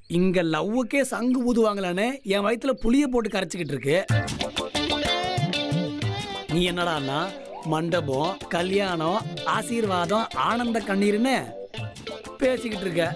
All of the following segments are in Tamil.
இங்க லவ்வுக்கே சங்கு ஊதுவாங்களான்னு என் வயித்துல புளிய போட்டு கரைச்சிக்கிட்டு இருக்கு நீ என்னடான்னா மண்டபம் கல்யாணம் ஆசீர்வாதம் ஆனந்த கண்ணீர்னு பேசிக்கிட்டு இருக்க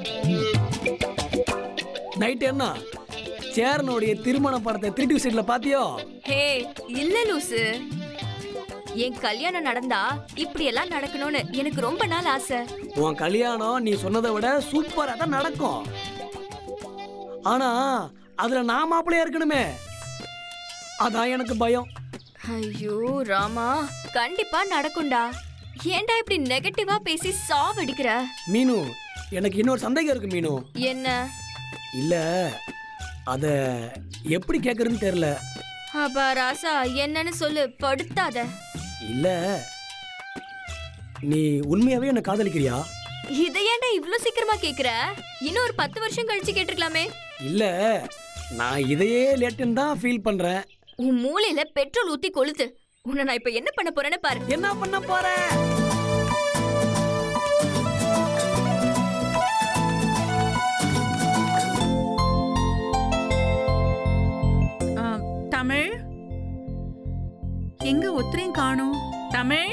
நைட் என்ன சேரனுடைய திருமண படத்தை திருட்டி சைட்ல பாத்தியோ ஹே இல்ல லூசு என் கல்யாணம் நடந்தா இப்படி எல்லாம் நடக்கணும்னு எனக்கு ரொம்ப நாள் ஆசை உன் கல்யாணம் நீ சொன்னதை விட சூப்பரா தான் நடக்கும் ஆனா அதுல நான் மாப்பிள்ளையா இருக்கணுமே அதான் எனக்கு பயம் ஐயோ ராமா கண்டிப்பா நடக்கும்டா ஏன்டா இப்படி நெகட்டிவா பேசி சாவடிக்கிற மீனு எனக்கு இன்னொரு சந்தேகம் இருக்கு மீனு என்ன இல்ல அத எப்படி கேக்குறதுன்னு தெரியல அப்பா ராசா என்னன்னு சொல்லு படுத்தாத இல்ல நீ உண்மையாவே என்ன காதலிக்கிறியா இதை ஏன்டா இவ்ளோ சீக்கிரமா கேக்குற இன்னும் ஒரு பத்து வருஷம் கழிச்சு கேட்டிருக்கலாமே இல்ல நான் இதையே லேட்டுன்னு தான் ஃபீல் பண்றேன் உன் மூளையில பெட்ரோல் ஊத்தி கொளுத்து உன்னை நான் இப்ப என்ன பண்ண போறேன்னு பாரு என்ன பண்ண போற ஆ, தமிழ் எங்க ஒத்தரையும் காணோம் தமிழ்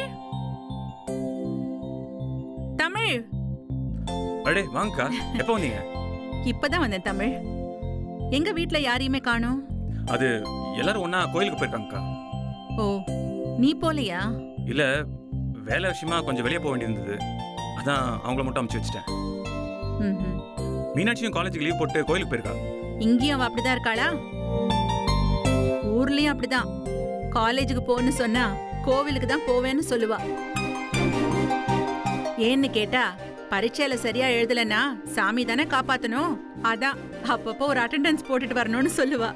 தமிழ் அடே வாங்கக்கா எப்போ வந்தீங்க இப்பதான் வந்தேன் தமிழ் எங்க வீட்ல யாரையுமே காணோம் அது எல்லாரும் ஒண்ணா கோயிலுக்கு போயிருக்காங்கக்கா ஓ நீ போலையா இல்ல வேலை விஷயமா கொஞ்சம் வெளியே போக வேண்டியிருந்தது அதான் அவங்கள மட்டும் அமுச்சு வச்சுட்டேன் ம்ஹும். மீனாட்சியும் காலேஜுக்கு லீவ் போட்டு கோயிலுக்கு போயிருக்கா இங்கேயும் அவ அப்படிதான் இருக்காளா ஊர்லயும் அப்படிதான் காலேஜுக்கு போன்னு சொன்னா கோவிலுக்கு தான் போவேன்னு சொல்லுவா ஏன்னு கேட்டா பரீட்சையில சரியா எழுதலன்னா சாமி தானே காப்பாத்தணும் அதான் அப்பப்போ ஒரு அட்டெண்டன்ஸ் போட்டுட்டு வரணும்னு சொல்லுவா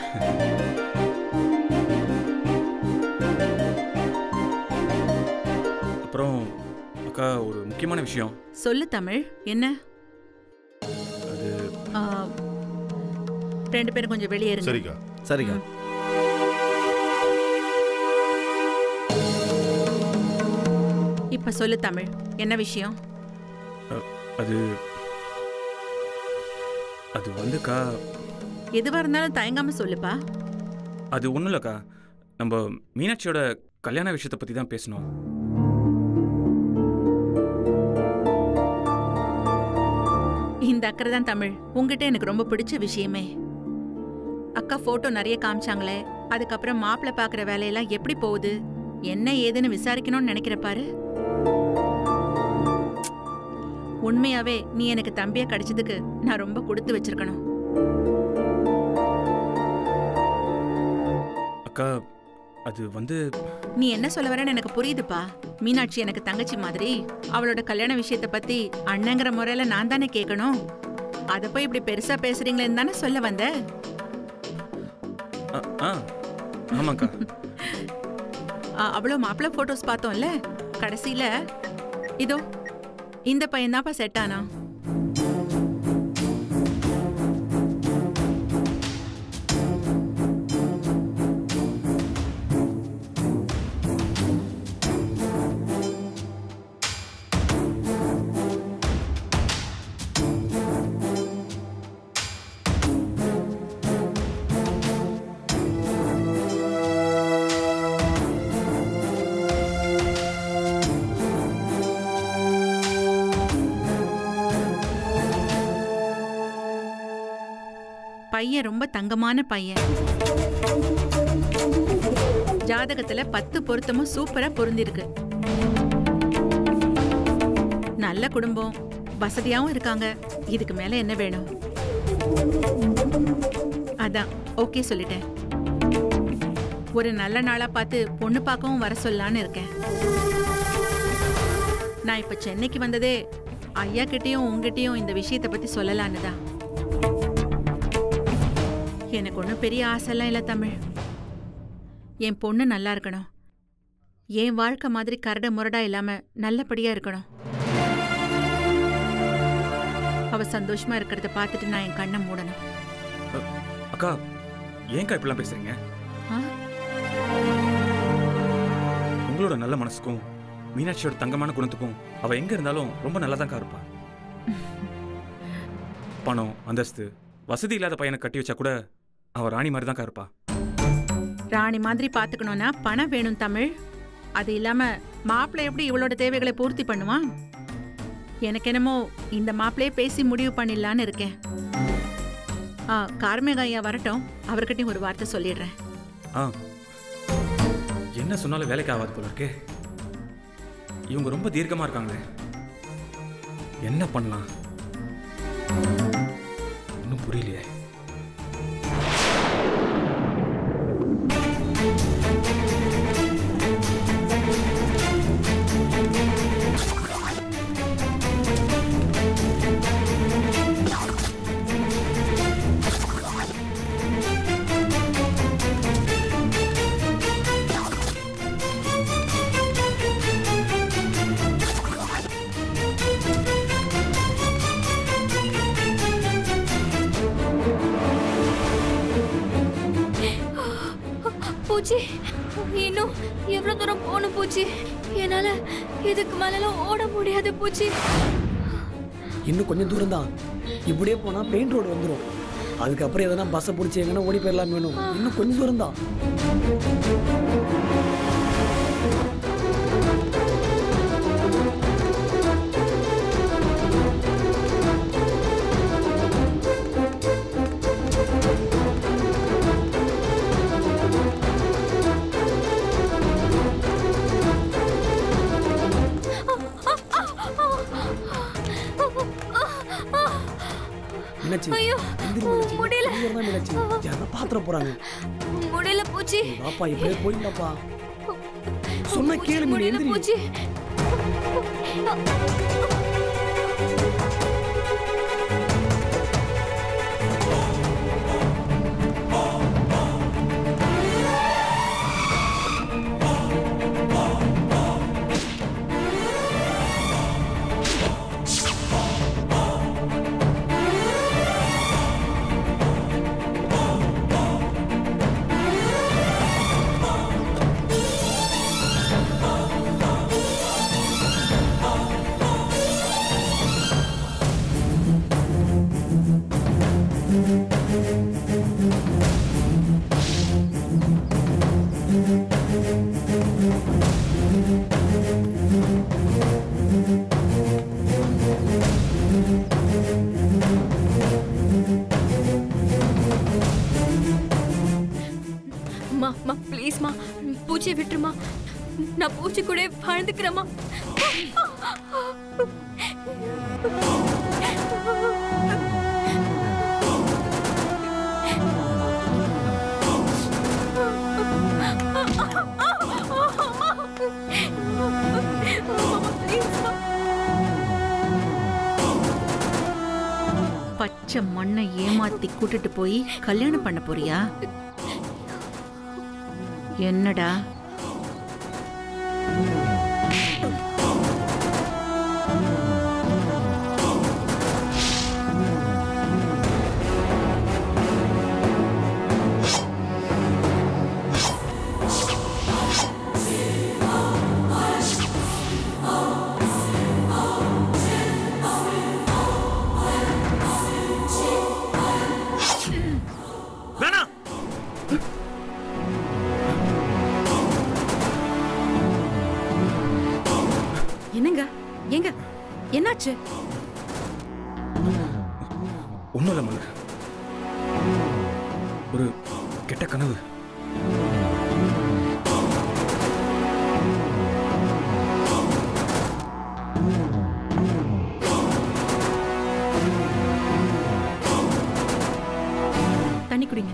அப்புறம் அக்கா ஒரு முக்கியமான விஷயம் சொல்லு தமிழ் என்ன அது ஆ, ரெண்டு பேரும் கொஞ்சம் வெளியே இருங்க சரிக்கா சரிக்கா இப்ப சொல்லு தமிழ் என்ன விஷயம் அது அது வந்துக்கா எதுவா இருந்தாலும் தயங்காம சொல்லுப்பா அது ஒன்றும் இல்லைக்கா நம்ம மீனாட்சியோட கல்யாண விஷயத்தை பற்றி தான் பேசணும் இந்த அக்கறை தான் தமிழ் உங்ககிட்ட எனக்கு ரொம்ப பிடிச்ச விஷயமே அக்கா போட்டோ நிறைய காமிச்சாங்களே அதுக்கப்புறம் மாப்பிள்ளை பார்க்குற வேலையெல்லாம் எப்படி போகுது என்ன ஏதுன்னு விசாரிக்கணும்னு நினைக்கிற பாரு உண்மையாவே நீ எனக்கு தம்பியா கிடைச்சதுக்கு நான் ரொம்ப கொடுத்து வச்சிருக்கணும் அக்கா அது வந்து நீ என்ன சொல்ல வரேன்னு எனக்கு புரியுதுப்பா மீனாட்சி எனக்கு தங்கச்சி மாதிரி அவளோட கல்யாண விஷயத்தை பத்தி அண்ணங்கிற முறையில நான் தானே கேட்கணும் அதை போய் இப்படி பெருசா பேசுறீங்களேன்னு தானே சொல்ல வந்த ஆ ஆ ஆமாக்கா அ- அவ்வளோ மாப்பிள்ளை ஃபோட்டோஸ் பார்த்தோம்ல கடைசியில இதோ இந்த பையன் தான்ப்பா செட் ஆனா பையன் ரொம்ப தங்கமான பையன் ஜாதகத்துல பத்து பொருத்தமும் சூப்பரா பொருந்திருக்கு நல்ல குடும்பம் வசதியாவும் இருக்காங்க இதுக்கு மேல என்ன வேணும் அதான் ஓகே சொல்லிட்டேன் ஒரு நல்ல நாளா பார்த்து பொண்ணு பார்க்கவும் வர சொல்லலான்னு இருக்கேன் நான் இப்ப சென்னைக்கு வந்ததே ஐயா கிட்டயும் உங்ககிட்டயும் இந்த விஷயத்தை பத்தி சொல்லலான்னு தான் எனக்கு ஒன்றும் பெரிய ஆசைலாம் இல்லை தமிழ் என் பொண்ணு நல்லா இருக்கணும் என் வாழ்க்கை மாதிரி கரட முரடா இல்லாம நல்லபடியா இருக்கணும் அவ சந்தோஷமா இருக்கிறத பார்த்துட்டு நான் என் கண்ணை மூடணும் அக்கா ஏன்க்கா இப்படிலாம் பேசுறீங்க ஆ? உங்களோட நல்ல மனசுக்கும் மீனாட்சியோட தங்கமான குணத்துக்கும் அவ எங்க இருந்தாலும் ரொம்ப நல்லா தான் இருப்பா பணம் அந்தஸ்து வசதி இல்லாத பையனை கட்டி வச்சா கூட அவ ராணி மாதிரி தான் இருப்பா ராணி மாதிரி பாத்துக்கணும்னா பணம் வேணும் தமிழ் அது இல்லாம மாப்பிள்ளை எப்படி இவளோட தேவைகளை பூர்த்தி பண்ணுவான் எனக்கு என்னமோ இந்த மாப்பிள்ளையே பேசி முடிவு பண்ணிடலான்னு இருக்கேன் ஆ கார்மேக ஐயா வரட்டும் அவர்கிட்டயும் ஒரு வார்த்தை சொல்லிடுறேன் ஆ என்ன சொன்னாலும் வேலைக்கு ஆகாது போல இருக்கே இவங்க ரொம்ப தீர்க்கமா இருக்காங்களே என்ன பண்ணலாம் ஒன்றும் புரியலையே பூச்சி இன்னும் எவ்வளவு தூரம் போகணும் பூச்சி என்னால இதுக்கு மேலாம் ஓட முடியாது பூச்சி இன்னும் கொஞ்சம் தூரம் தான் இப்படியே போனா பெயின் ரோடு வந்துடும் அதுக்கப்புறம் எதனா பஸ்ஸை பிடிச்சி எங்கன்னா ஓடி போயிடலாம் வேணும் இன்னும் கொஞ்சம் தூரம் தான் மீனாட்சி ஐயோ, எந்திரி மீனாட்சி. முடியல. கொஞ்சம் தூரம் தான் மீனாட்சி யாரா பாத்திர போறாங்க முடியல பூச்சி பாப்பா இப்படியே போயிடலாப்பா சொன்னா கேளு மீன் முடியல எந்திரி பூச்சி மா மா ப்ளீஸ்மா பூச்சியை விட்டுருமா நான் பூச்சி கூட வாழ்ந்துக்கிறேம்மா பச்சை மண்ணை ஏமாத்தி கூட்டிட்டு போய் கல்யாணம் பண்ண போறியா என்னடா வேணாம் என்னங்க எங்க என்னாச்சு ஒன்றும் இல்லை மலர் ஒரு கெட்ட கனவு தண்ணி குடிங்க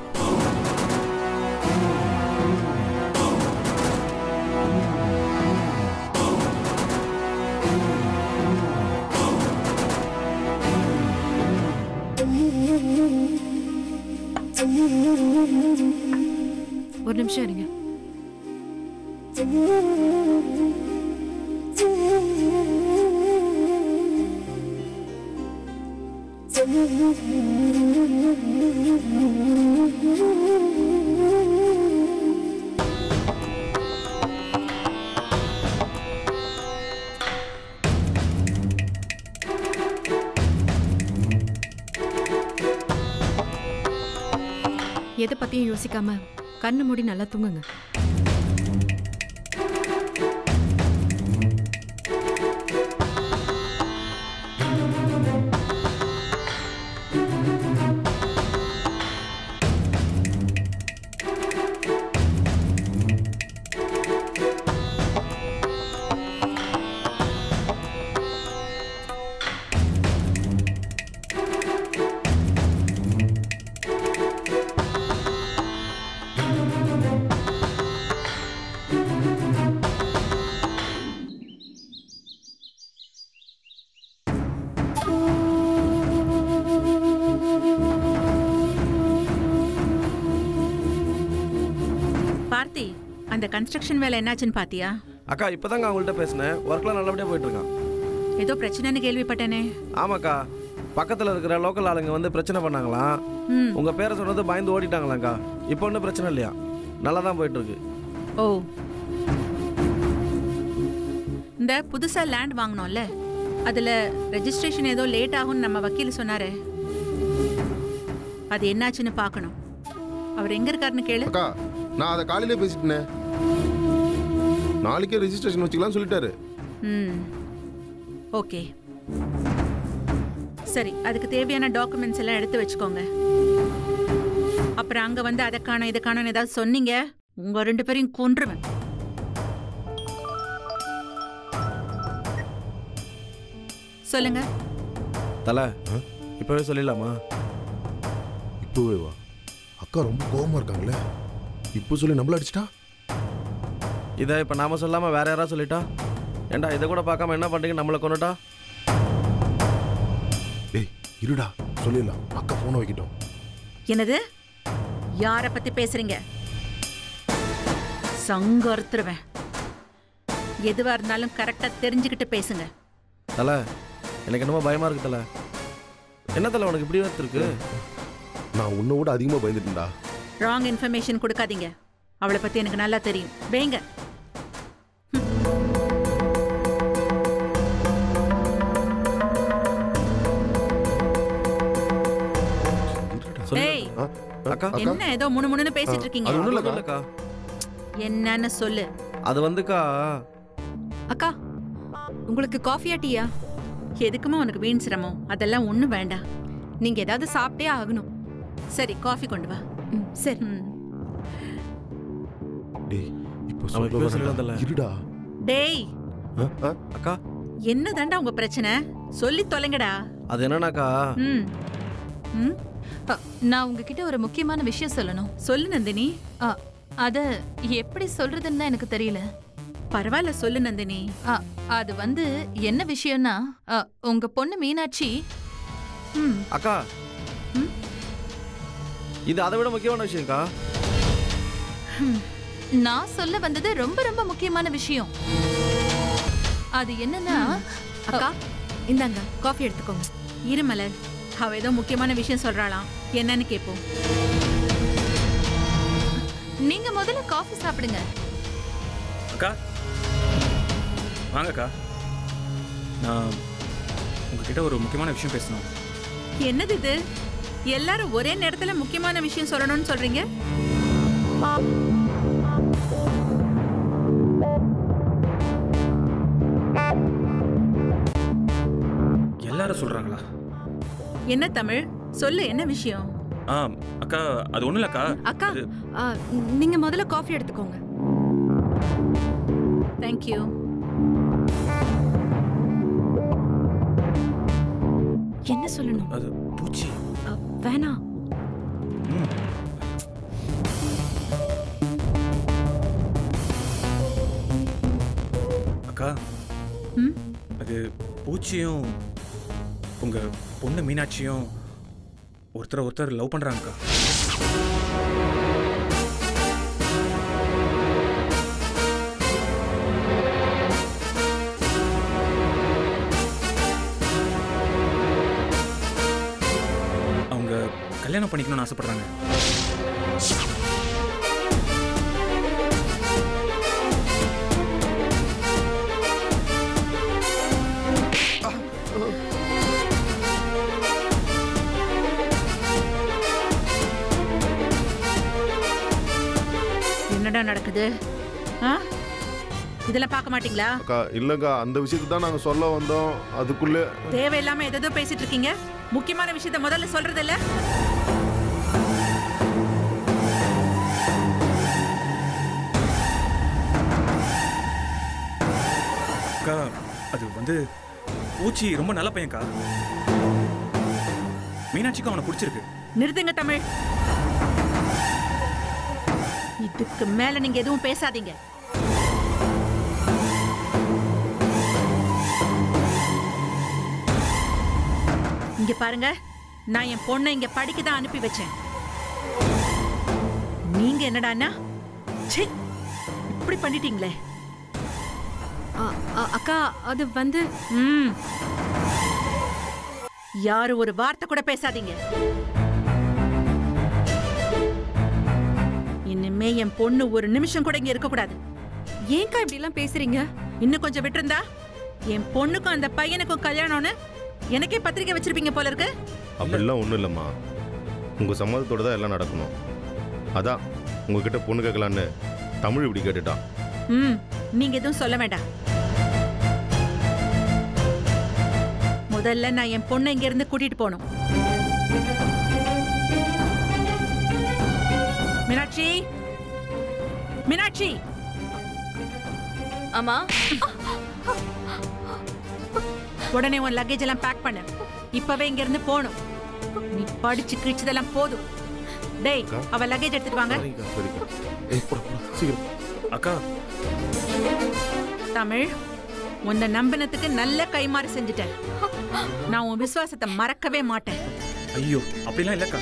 ஒரு நிமிஷம் இருங்க எதை பத்தியும் யோசிக்காம கண்ணு மூடி நல்லா தூங்குங்க பார்த்தி அந்த கன்ஸ்ட்ரக்ஷன் வேலை என்னாச்சுன்னு பாத்தியா அக்கா இப்போதாங்க அவங்கள்ட்ட பேசினேன் ஒர்க்லாம் நல்லபடியாக போயிட்டு இருக்கான் ஏதோ பிரச்சனைன்னு கேள்விப்பட்டேனே ஆமாக்கா பக்கத்தில் இருக்கிற லோக்கல் ஆளுங்க வந்து பிரச்சனை பண்ணாங்களாம் ம் உங்கள் பேரை சொன்னது பயந்து ஓடிட்டாங்களாங்க்கா இப்போ ஒன்றும் பிரச்சனை இல்லையா நல்லா தான் போயிட்டு இருக்கு ஓ இந்த புதுசா லேண்ட் வாங்கினோம்ல அதுல ரெஜிஸ்ட்ரேஷன் ஏதோ லேட் ஆகும்னு நம்ம வக்கீல் சொன்னாரே அது என்னாச்சுன்னு பார்க்கணும் அவர் எங்க இருக்காருன்னு கேளு அக்கா நான் அதை காலையிலே பேசிட்டேனே நாளைக்கே ரெஜிஸ்ட்ரேஷன் வச்சுக்கலாம்னு சொல்லிட்டாரு ம் ஓகே சரி அதுக்கு தேவையான டாக்குமெண்ட்ஸ் எல்லாம் எடுத்து வச்சுக்கோங்க அப்புறம் அங்க வந்து அதை காணோம் இதை காணோம்னு ஏதாவது சொன்னீங்க உங்க ரெண்டு பேரையும் கொன்றுவேன் சொல்லுங்க தலை இப்போவே சொல்லிடலாமா இப்போவே வா அக்கா ரொம்ப கோவமா இருக்காங்களே இப்போ சொல்லி நம்மள அடிச்சிட்டா இதை இப்போ நாம சொல்லாமல் வேற யாராவது சொல்லிட்டா ஏண்டா இதை கூட பார்க்காம என்ன பண்ணுறீங்க நம்மளை கொண்டுட்டா டேய் இருடா சொல்லிடலாம் அக்கா போனை வைக்கட்டும் என்னது யார பத்தி பேசுறீங்க சங்க அறுத்துருவேன் எதுவா இருந்தாலும் கரெக்டா தெரிஞ்சுக்கிட்டு பேசுங்க தலை எனக்கு என்னமோ பயமாக இருக்கு தலை என்ன தலை உனக்கு இப்படி இருக்கு நான் உன்னை விட அதிகமாக பயந்துட்டேன்டா ராங் இன்ஃபர்மேஷன் கொடுக்காதீங்க அவளை பத்தி எனக்கு நல்லா தெரியும் வேங்க சொல்லு. ஏய் ஆ, ஆ, அக்கா? அக்கா என்ன ஏதோ முணு முணுன்னு பேசிட்டு இருக்கீங்க அது ஒண்ணும் இல்லக்கா. இல்லைக்கா என்னன்னு சொல்லு அது வந்துக்கா அக்கா உங்களுக்கு காஃபியா டீயா எதுக்குமா உனக்கு வீண் சிரமம் அதெல்லாம் ஒண்ணும் வேண்டாம் நீங்க ஏதாவது சாப்பிட்டே ஆகணும் சரி காஃபி கொண்டு வா ம், சரி ம். டேய் இப்போ அவன் இப்பவே சொல்ல சொல்லலாம் தல. இருடா டேய் ஆ, ஆ, அக்கா என்னதாண்டா உங்க பிரச்சனை சொல்லி தொலைங்கடா அது என்னன்னாக்கா ம் ம் அ, நான் உங்ககிட்ட ஒரு முக்கியமான விஷயம் சொல்லணும் சொல்லு நந்தினி அ, அத எப்படி சொல்றதுன்னு தான் எனக்கு தெரியல பரவாயில்ல சொல்லு நந்தினி அ, அது வந்து என்ன விஷயம்னா அ, உங்க பொண்ணு மீனாட்சி ம் அக்கா ம்? இது அதை விட முக்கியமான விஷயம்க்கா நான் சொல்ல வந்தது ரொம்ப ரொம்ப முக்கியமான விஷயம் அது என்னன்னா அக்கா இந்தாங்க காஃபி எடுத்துக்கோங்க இருமலர் அவ ஏதோ முக்கியமான விஷயம் சொல்றாளாம் என்னன்னு கேப்போம் நீங்க முதல்ல காஃபி சாப்பிடுங்க அக்கா வாங்கக்கா நான் உங்ககிட்ட ஒரு முக்கியமான விஷயம் பேசணும் என்னது இது எல்லாரும் ஒரே நேரத்துல முக்கியமான விஷயம் சொல்லணும்னு சொல்றீங்க எல்லாரும் சொல்கிறாங்களா என்ன தமிழ் சொல்லு என்ன விஷயம் ஆ அக்கா அது ஒன்றும் இல்லைக்கா அக்கா அது ஆ, நீங்க முதல்ல காஃபி எடுத்துக்கோங்க தேங்க்யூ என்ன சொல்லணும் அது பூச்சி அ, வேணாம் ம் அக்கா ம் அது பூச்சியும் உங்க பொண்ணு மீனாட்சியும் ஒருத்தர் ஒருத்தர் லவ் பண்றாங்கக்கா அவங்க கல்யாணம் பண்ணிக்கணும்னு ஆசைப்படுறாங்க என்னடா நடக்குது ஆ இதெல்லாம் பார்க்க மாட்டீங்களா அக்கா இல்லைக்கா அந்த விஷயத்தை தான் நாங்கள் சொல்ல வந்தோம் அதுக்குள்ளே தேவையில்லாம எதோ பேசிட்டு இருக்கீங்க முக்கியமான விஷயத்த முதல்ல சொல்றது இல்ல அக்கா அது வந்து பூச்சி ரொம்ப நல்ல பையன்க்கா மீனாட்சிக்கு அவனை பிடிச்சிருக்கு நிறுத்துங்க தமிழ் இதுக்கு மேல நீங்க எதுவும் பேசாதீங்க இங்க பாருங்க நான் என் பொண்ணை இங்க படிக்க தான் அனுப்பி வச்சேன் நீங்க என்னடான்னா ச்சே இப்படி பண்ணிட்டீங்களே அ- அ- அக்கா அது வந்து ம் யாரும் ஒரு வார்த்தை கூட பேசாதீங்க இனிமே என் பொண்ணு ஒரு நிமிஷம் கூட இங்க இருக்க கூடாது ஏன்க்கா இப்படி எல்லாம் பேசுறீங்க இன்னும் கொஞ்சம் விட்டிருந்தா என் பொண்ணுக்கும் அந்த பையனுக்கும் கல்யாணம்னு எனக்கே பத்திரிக்கை வச்சிருப்பீங்க போல இருக்கு அப்படிலாம் ஒன்றும் இல்லைம்மா உங்கள் சம்மதத்தோட தான் எல்லாம் நடக்கணும் அதான் உங்ககிட்ட பொண்ணு கேட்கலான்னு தமிழ் இப்படி கேட்டுட்டான் ம் நீங்க எதுவும் சொல்ல வேண்டாம் முதல்ல நான் என் பொண்ணை இங்க இருந்து கூட்டிட்டு போகணும் மீனாட்சி மீனாட்சி ஆமா உடனே உன் லக்கேஜ் எல்லாம் பேக் பண்ணு இப்பவே இங்க இருந்து போகணும் நீ படிச்சு கிழிச்சதெல்லாம் போதும் டேய் அவ லக்கேஜ் எடுத்துட்டு வாங்க சரிக்கா சரிக்கா ஏய் போடா போடா சீக்கிரம் அக்கா தமிழ் உன்னை நம்பினத்துக்கு நல்ல கைமாறு செஞ்சுட்டேன் நான் உன் விசுவாசத்தை மறக்கவே மாட்டேன் ஐயோ அப்படிலாம் இல்லக்கா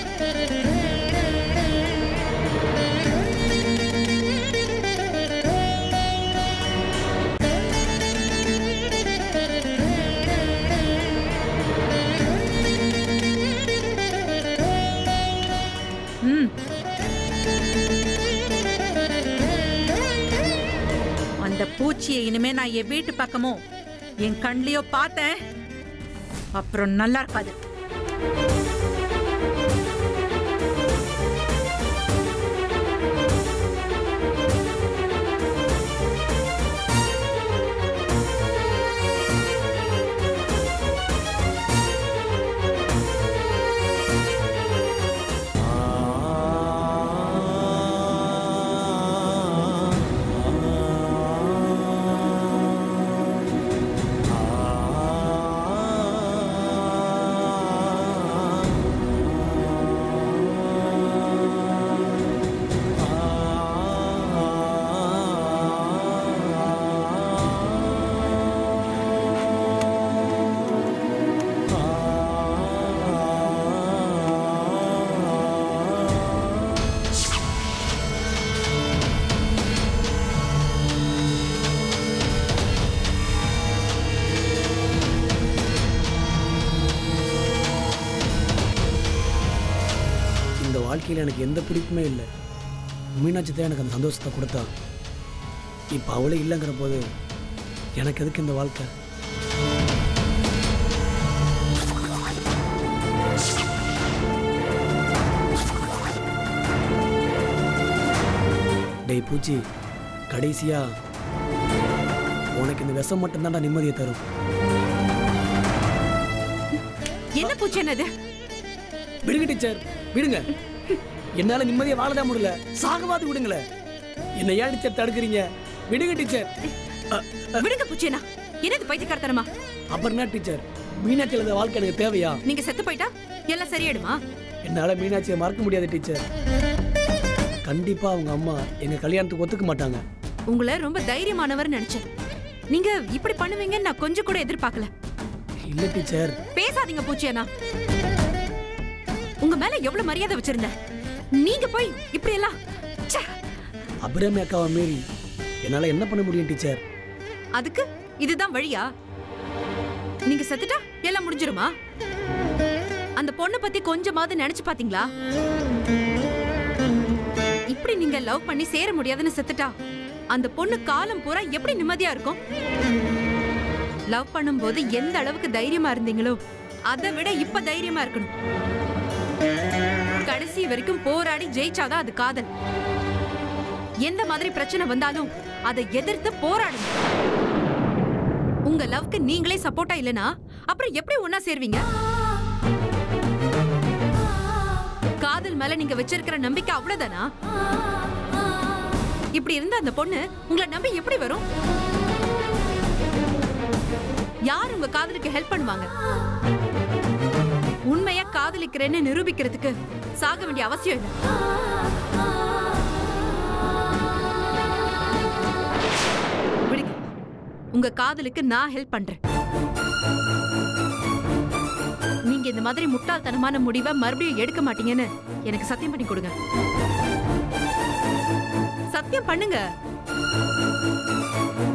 ம் அந்த பூச்சியை இனிமே நான் என் வீட்டு பக்கமோ என் கண்லயோ பார்த்தேன் அப்புறம் நல்லா இருக்காது இந்த வாழ்க்கையில் எனக்கு எந்த பிடிப்புமே இல்லை மீனாட்சி தான் எனக்கு அந்த சந்தோஷத்தை கொடுத்தா இப்போ அவளே இல்லைங்கிற போது எனக்கு எதுக்கு இந்த வாழ்க்கை டேய் பூச்சி கடைசியா உனக்கு இந்த விஷம் மட்டும்தான்டா நிம்மதியை தரும் என்ன பூச்சி என்னது விடுங்க டீச்சர் விடுங்க என்னால நிம்மதியா வாழதான் முடியல சாகவாது விடுங்களேன் என்னை ஏன் டீச்சர் தடுக்கிறீங்க விடுங்க டீச்சர் விடுங்க பூச்சியனா என்னது பைத்தியக்காரத்தனமா அப்புறம் என்ன டீச்சர் மீனாட்சி எழுத வாழ்க்கை எனக்கு தேவையா நீங்க செத்து போயிட்டா எல்லாம் சரியாயிடுமா என்னால மீனாட்சியை மறக்க முடியாது டீச்சர் கண்டிப்பா அவங்க அம்மா எங்க கல்யாணத்துக்கு ஒத்துக்க மாட்டாங்க உங்களை ரொம்ப தைரியமானவர் நினைச்சேன் நீங்க இப்படி பண்ணுவீங்கன்னு நான் கொஞ்சம் கூட எதிர்பார்க்கல இல்ல டீச்சர் பேசாதீங்க பூச்சியனா உங்க மேல எவ்வளவு மரியாதை வச்சிருந்தேன் நீங்க போய் இப்படி எல்லாம் ச்சே! அபிராமி அக்காவை மீறி என்னால என்ன பண்ண முடியும் டீச்சர் அதுக்கு இதுதான் வழியா நீங்க செத்துட்டா எல்லாம் முடிஞ்சிருமா அந்த பொண்ணை பத்தி கொஞ்சமாவது நினைச்சு பாத்தீங்களா இப்படி நீங்க லவ் பண்ணி சேர முடியாதுன்னு செத்துட்டா அந்த பொண்ணு காலம் பூரா எப்படி நிம்மதியா இருக்கும் லவ் பண்ணும்போது எந்த அளவுக்கு தைரியமா இருந்தீங்களோ அதை விட இப்ப தைரியமா இருக்கணும் கடைசி வரைக்கும் போராடி ஜெயிச்சாதான் அது காதல் எந்த மாதிரி பிரச்சனை வந்தாலும் அதை எதிர்த்து போராடுங்க உங்க லவ்க்கு நீங்களே சப்போர்ட்டா இல்லனா அப்புறம் எப்படி ஒன்னா சேர்வீங்க காதல் மேல நீங்க வச்சிருக்கிற நம்பிக்கை அவ்வளவுதானா இப்படி இருந்த அந்த பொண்ணு உங்களை நம்பி எப்படி வரும் யார் உங்க காதலுக்கு ஹெல்ப் பண்ணுவாங்க உண்மையா காதலிக்கிறேன்னு நிரூபிக்கிறதுக்கு சாக வேண்டிய அவசியம் இல்லை விடுங்க உங்க காதலுக்கு நான் ஹெல்ப் பண்றேன் நீங்க இந்த மாதிரி முட்டாள்தனமான முடிவை மறுபடியும் எடுக்க மாட்டீங்கன்னு எனக்கு சத்தியம் பண்ணி கொடுங்க சத்தியம் பண்ணுங்க